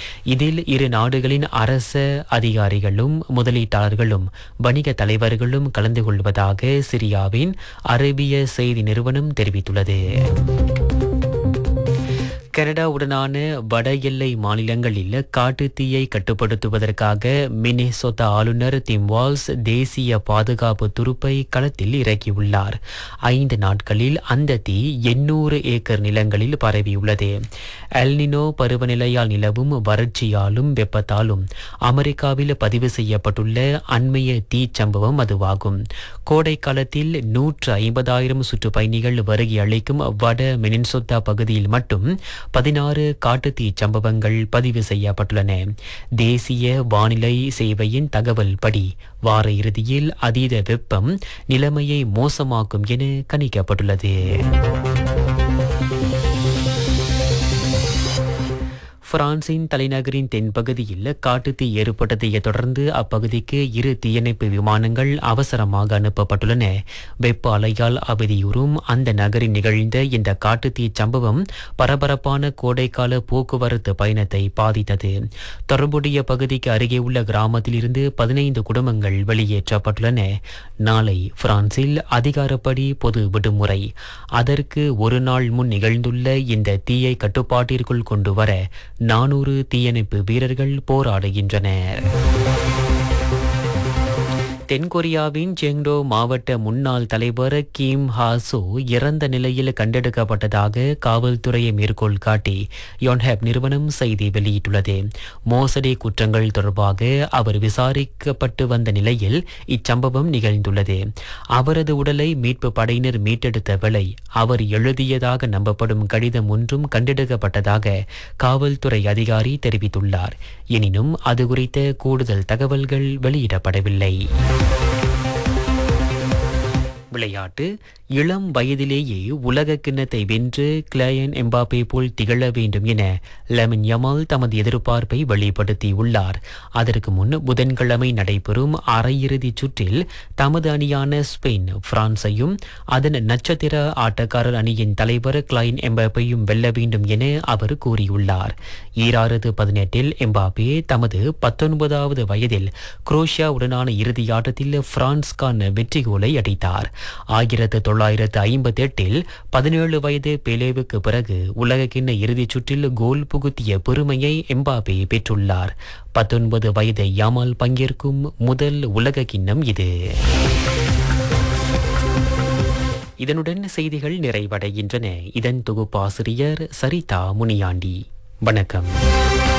இதில் இரு நாடுகளின் அரச அதிகாரிகளும் முதலீட்டாளர்களும் வணிக தலைவர்களும் கலந்து கொள்வதாக சிரியாவின் அரேபிய செய்தி நிறுவனம் தெரிவித்துள்ளது கனடாவுடனான வட எல்லை மாநிலங்களில் காட்டுத்தீயை கட்டுப்படுத்துவதற்காக மினிசோத்தா ஆளுநர் திம் வால்ஸ் தேசிய பாதுகாப்பு துருப்பை களத்தில் இறக்கியுள்ளார் ஐந்து நாட்களில் அந்த தீ எண்ணூறு ஏக்கர் நிலங்களில் பரவியுள்ளது எல்னினோ பருவநிலையால் நிலவும் வறட்சியாலும் வெப்பத்தாலும் அமெரிக்காவில் பதிவு செய்யப்பட்டுள்ள அண்மைய தீ சம்பவம் அதுவாகும் கோடை காலத்தில் நூற்று ஐம்பதாயிரம் சுற்றுப்பயணிகள் வருகை அளிக்கும் வட மினின்சோத்தா பகுதியில் மட்டும் பதினாறு காட்டுத்தீ சம்பவங்கள் பதிவு செய்யப்பட்டுள்ளன தேசிய வானிலை சேவையின் தகவல் படி வார இறுதியில் அதீத வெப்பம் நிலைமையை மோசமாக்கும் என கணிக்கப்பட்டுள்ளது பிரான்சின் தலைநகரின் தென்பகுதியில் காட்டுத்தீ ஏற்பட்டதைத் தொடர்ந்து அப்பகுதிக்கு இரு தீயணைப்பு விமானங்கள் அவசரமாக அனுப்பப்பட்டுள்ளன வெப்ப அலையால் அவதியுறும் அந்த நகரில் நிகழ்ந்த இந்த காட்டுத்தீ சம்பவம் பரபரப்பான கோடைக்கால போக்குவரத்து பயணத்தை பாதித்தது தொடர்புடைய பகுதிக்கு அருகே உள்ள கிராமத்திலிருந்து பதினைந்து குடும்பங்கள் வெளியேற்றப்பட்டுள்ளன நாளை பிரான்சில் அதிகாரப்படி பொது விடுமுறை அதற்கு ஒரு நாள் முன் நிகழ்ந்துள்ள இந்த தீயை கட்டுப்பாட்டிற்குள் கொண்டு வர நானூறு தீயணைப்பு வீரர்கள் போராடுகின்றனர் தென்கொரியாவின் செங்டோ மாவட்ட முன்னாள் தலைவர் கிம் ஹாசோ இறந்த நிலையில் கண்டெடுக்கப்பட்டதாக காவல்துறையை மேற்கோள் காட்டி யோன்ஹேப் நிறுவனம் செய்தி வெளியிட்டுள்ளது மோசடி குற்றங்கள் தொடர்பாக அவர் விசாரிக்கப்பட்டு வந்த நிலையில் இச்சம்பவம் நிகழ்ந்துள்ளது அவரது உடலை மீட்பு படையினர் மீட்டெடுத்த வேளை அவர் எழுதியதாக நம்பப்படும் கடிதம் ஒன்றும் கண்டெடுக்கப்பட்டதாக காவல்துறை அதிகாரி தெரிவித்துள்ளார் எனினும் அது குறித்த கூடுதல் தகவல்கள் வெளியிடப்படவில்லை விளையாட்டு இளம் வயதிலேயே உலக கிண்ணத்தை வென்று கிளயன் எம்பாப்பே போல் திகழ வேண்டும் என லெமன் யமால் தமது எதிர்பார்ப்பை வெளிப்படுத்தியுள்ளார் அதற்கு முன் புதன்கிழமை நடைபெறும் அரையிறுதிச் சுற்றில் தமது அணியான ஸ்பெயின் பிரான்சையும் அதன் நட்சத்திர ஆட்டக்காரர் அணியின் தலைவர் கிளைன் எம்பாப்பையும் வெல்ல வேண்டும் என அவர் கூறியுள்ளார் ஈராயிரத்து பதினெட்டில் எம்பாப்பே தமது பத்தொன்பதாவது வயதில் குரோஷியாவுடனான இறுதியாட்டத்தில் பிரான்ஸ்கான வெற்றி கோலை அடித்தார் ஆயிரத்து தொள்ளாயிரத்து ஐம்பத்தி எட்டில் பதினேழு வயது பெலேவுக்கு பிறகு உலகக்கிண்ண இறுதிச் சுற்றில் கோல் புகுத்திய பெருமையை எம்பாபே பெற்றுள்ளார் பத்தொன்பது வயதை யாமால் பங்கேற்கும் முதல் உலக கிண்ணம் இது இதனுடன் செய்திகள் நிறைவடைகின்றன இதன் தொகுப்பாசிரியர் சரிதா முனியாண்டி வணக்கம்